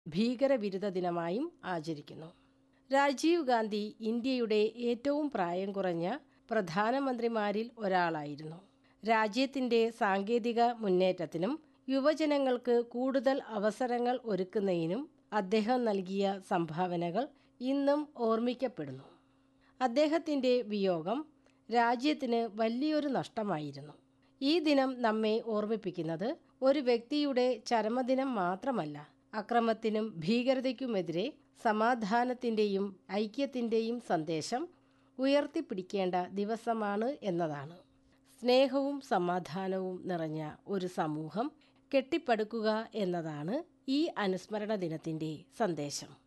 ഭീകരവിരുദ്ധ ദിനമായും ആചരിക്കുന്നു രാജീവ് ഗാന്ധി ഇന്ത്യയുടെ ഏറ്റവും പ്രായം കുറഞ്ഞ പ്രധാനമന്ത്രിമാരിൽ ഒരാളായിരുന്നു രാജ്യത്തിന്റെ സാങ്കേതിക മുന്നേറ്റത്തിനും യുവജനങ്ങൾക്ക് കൂടുതൽ അവസരങ്ങൾ ഒരുക്കുന്നതിനും അദ്ദേഹം നൽകിയ സംഭാവനകൾ ഇന്നും ഓർമ്മിക്കപ്പെടുന്നു അദ്ദേഹത്തിന്റെ വിയോഗം രാജ്യത്തിന് വലിയൊരു നഷ്ടമായിരുന്നു ഈ ദിനം നമ്മെ ഓർമ്മിപ്പിക്കുന്നത് ഒരു വ്യക്തിയുടെ ചരമദിനം മാത്രമല്ല അക്രമത്തിനും ഭീകരതയ്ക്കുമെതിരെ സമാധാനത്തിൻ്റെയും ഐക്യത്തിൻ്റെയും സന്ദേശം ഉയർത്തിപ്പിടിക്കേണ്ട ദിവസമാണ് എന്നതാണ് സ്നേഹവും സമാധാനവും നിറഞ്ഞ ഒരു സമൂഹം കെട്ടിപ്പടുക്കുക എന്നതാണ് ഈ അനുസ്മരണ ദിനത്തിൻ്റെ സന്ദേശം